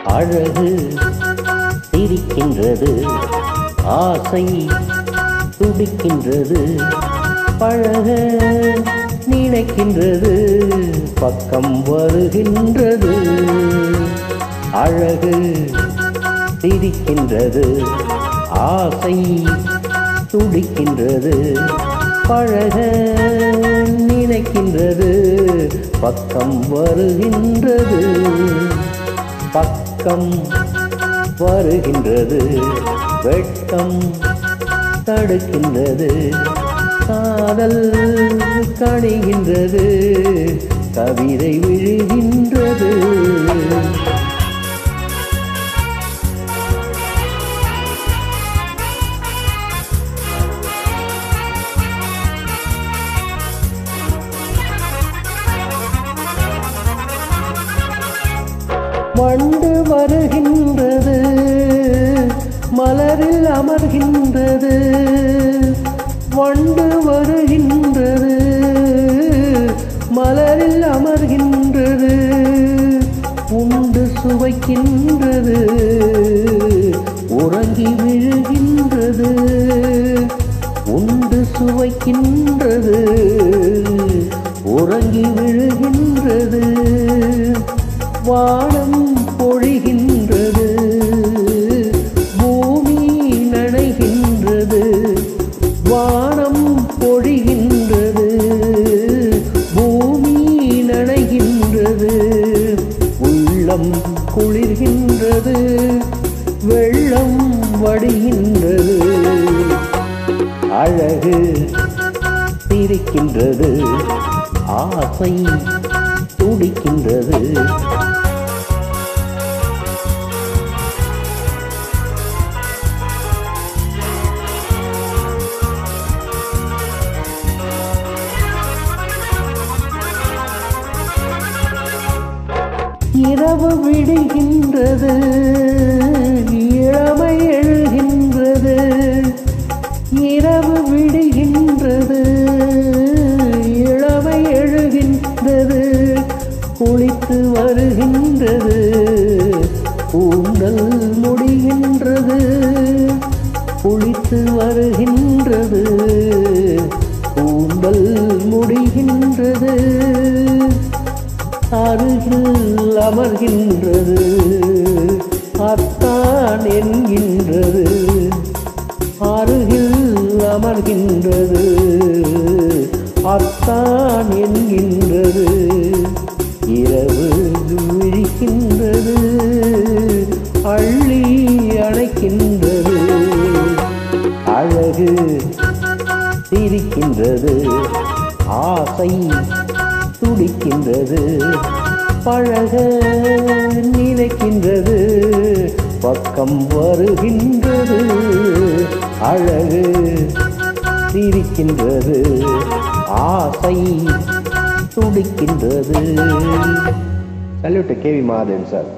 அழகு சிரிக்கின்றது ஆசை துடிக்கின்றது பழக நினைக்கின்றது பக்கம் வருகின்றது அழகு சிரிக்கின்றது ஆசை துடிக்கின்றது பழக நினைக்கின்றது பக்கம் வருகின்றது பக்கம் வருகின்றது வெட்கம் தடுக்கின்றது காதல் கணிகின்றது கவிதை விழுகின்றது வண்டு வருகின்றது மலரில் அமர்கின்றது வண்டு வருகின்றது மலரில் அமர்கின்றது உண்டு சுவைக்கின்றது உறங்கி விழுகின்றது உண்டு சுவைக்கின்றது உறங்கி விழுகின்றது வானம் பொழிகின்றது பூமி நனைகின்றது வானம் பொழிகின்றது பூமி நனைகின்றது உள்ளம் குளிர்கின்றது வெள்ளம் வடிகின்றது அழகு சிரிக்கின்றது ஆசை துடிக்கின்றது இரவு விடுகின்றது இளமை எழுகின்றது இரவு விடுகின்றது இளமை எழுகின்றது குளித்து வருகின்றது கூந்தல் முடிகின்றது குளித்து வருகின்றது கூந்தல் முடிகின்றது அருகில் அமர்கின்றது அத்தான் என்கின்றது அருகில் அமர்கின்றது அத்தான் என்கின்றது இரவு விழிக்கின்றது அள்ளி அணைக்கின்றது அழகு சிரிக்கின்றது ஆசை துடிக்கின்றது பழக நினைக்கின்றது பக்கம் வருகின்றது அழகு சிரிக்கின்றது ஆசை துடிக்கின்றது சல்யூட் கேவி மாதேன் சார்